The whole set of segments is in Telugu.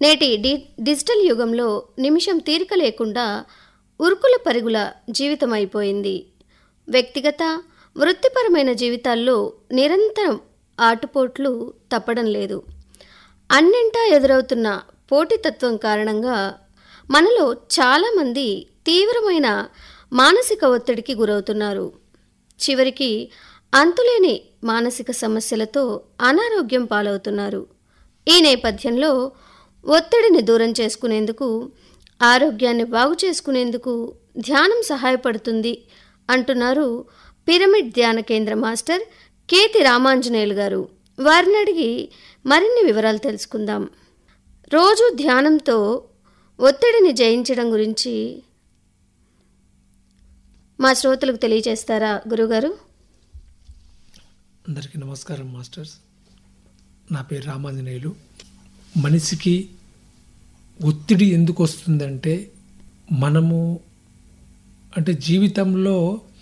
నేటి డి డిజిటల్ యుగంలో నిమిషం తీరిక లేకుండా ఉరుకుల పరుగుల జీవితం అయిపోయింది వ్యక్తిగత వృత్తిపరమైన జీవితాల్లో నిరంతరం ఆటుపోట్లు తప్పడం లేదు అన్నింటా ఎదురవుతున్న పోటీతత్వం కారణంగా మనలో చాలామంది తీవ్రమైన మానసిక ఒత్తిడికి గురవుతున్నారు చివరికి అంతులేని మానసిక సమస్యలతో అనారోగ్యం పాలవుతున్నారు ఈ నేపథ్యంలో ఒత్తిడిని దూరం చేసుకునేందుకు ఆరోగ్యాన్ని బాగు చేసుకునేందుకు ధ్యానం సహాయపడుతుంది అంటున్నారు పిరమిడ్ ధ్యాన కేంద్ర మాస్టర్ కేతి రామాంజనేయులు గారు వారిని అడిగి మరిన్ని వివరాలు తెలుసుకుందాం రోజు ధ్యానంతో ఒత్తిడిని జయించడం గురించి మా శ్రోతలకు తెలియజేస్తారా గురుగారు అందరికీ నమస్కారం మాస్టర్స్ నా పేరు రామాంజనేయులు మనిషికి ఒత్తిడి ఎందుకు వస్తుందంటే మనము అంటే జీవితంలో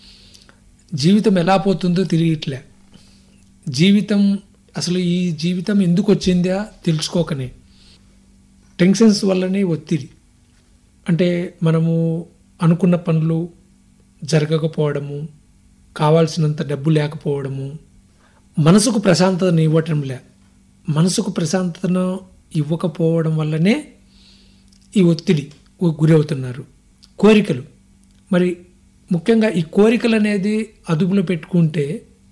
జీవితం ఎలా పోతుందో తెలియట్లే జీవితం అసలు ఈ జీవితం ఎందుకు వచ్చిందా తెలుసుకోకనే టెన్షన్స్ వల్లనే ఒత్తిడి అంటే మనము అనుకున్న పనులు జరగకపోవడము కావాల్సినంత డబ్బు లేకపోవడము మనసుకు ప్రశాంతతను ఇవ్వటం లే మనసుకు ప్రశాంతతను ఇవ్వకపోవడం వల్లనే ఈ ఒత్తిడి గురవుతున్నారు కోరికలు మరి ముఖ్యంగా ఈ కోరికలు అనేది అదుపులో పెట్టుకుంటే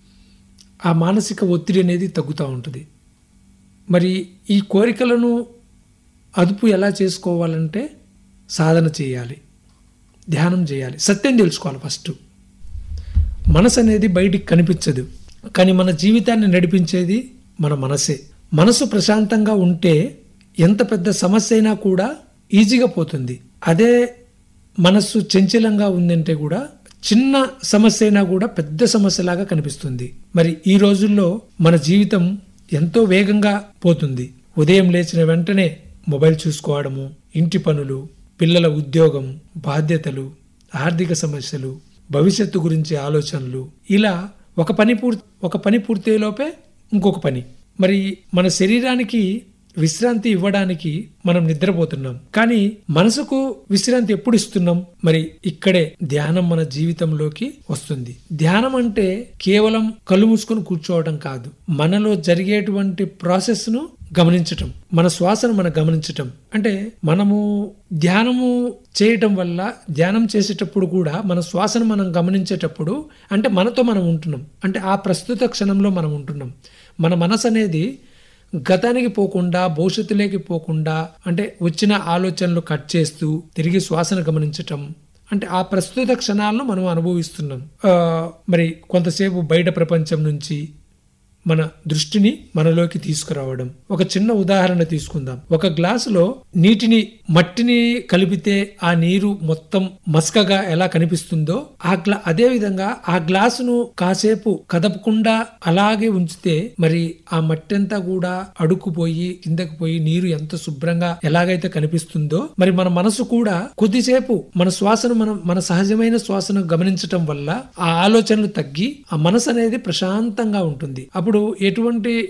ఆ మానసిక ఒత్తిడి అనేది తగ్గుతూ ఉంటుంది మరి ఈ కోరికలను అదుపు ఎలా చేసుకోవాలంటే సాధన చేయాలి ధ్యానం చేయాలి సత్యం తెలుసుకోవాలి ఫస్ట్ మనసు అనేది బయటికి కనిపించదు కానీ మన జీవితాన్ని నడిపించేది మన మనసే మనసు ప్రశాంతంగా ఉంటే ఎంత పెద్ద సమస్య అయినా కూడా ఈజీగా పోతుంది అదే మనస్సు చంచలంగా ఉందంటే కూడా చిన్న సమస్య అయినా కూడా పెద్ద సమస్యలాగా కనిపిస్తుంది మరి ఈ రోజుల్లో మన జీవితం ఎంతో వేగంగా పోతుంది ఉదయం లేచిన వెంటనే మొబైల్ చూసుకోవడము ఇంటి పనులు పిల్లల ఉద్యోగం బాధ్యతలు ఆర్థిక సమస్యలు భవిష్యత్తు గురించి ఆలోచనలు ఇలా ఒక పని పూర్తి ఒక పని పూర్తయ్యేలోపే ఇంకొక పని మరి మన శరీరానికి విశ్రాంతి ఇవ్వడానికి మనం నిద్రపోతున్నాం కానీ మనసుకు విశ్రాంతి ఎప్పుడు ఇస్తున్నాం మరి ఇక్కడే ధ్యానం మన జీవితంలోకి వస్తుంది ధ్యానం అంటే కేవలం కళ్ళు మూసుకొని కూర్చోవడం కాదు మనలో జరిగేటువంటి ప్రాసెస్ ను గమనించటం మన శ్వాసను మనం గమనించటం అంటే మనము ధ్యానము చేయటం వల్ల ధ్యానం చేసేటప్పుడు కూడా మన శ్వాసను మనం గమనించేటప్పుడు అంటే మనతో మనం ఉంటున్నాం అంటే ఆ ప్రస్తుత క్షణంలో మనం ఉంటున్నాం మన మనసు అనేది గతానికి పోకుండా భవిష్యత్తులోకి పోకుండా అంటే వచ్చిన ఆలోచనలు కట్ చేస్తూ తిరిగి శ్వాసను గమనించటం అంటే ఆ ప్రస్తుత క్షణాలను మనం అనుభవిస్తున్నాం మరి కొంతసేపు బయట ప్రపంచం నుంచి మన దృష్టిని మనలోకి తీసుకురావడం ఒక చిన్న ఉదాహరణ తీసుకుందాం ఒక గ్లాసులో నీటిని మట్టిని కలిపితే ఆ నీరు మొత్తం మస్కగా ఎలా కనిపిస్తుందో ఆ గ్లా అదే విధంగా ఆ గ్లాసును కాసేపు కదపకుండా అలాగే ఉంచితే మరి ఆ మట్టి అంతా కూడా అడుక్కుపోయి కిందకు పోయి నీరు ఎంత శుభ్రంగా ఎలాగైతే కనిపిస్తుందో మరి మన మనసు కూడా కొద్దిసేపు మన శ్వాసను మనం మన సహజమైన శ్వాసను గమనించటం వల్ల ఆ ఆలోచనలు తగ్గి ఆ మనసు అనేది ప్రశాంతంగా ఉంటుంది అప్పుడు ఎటువంటి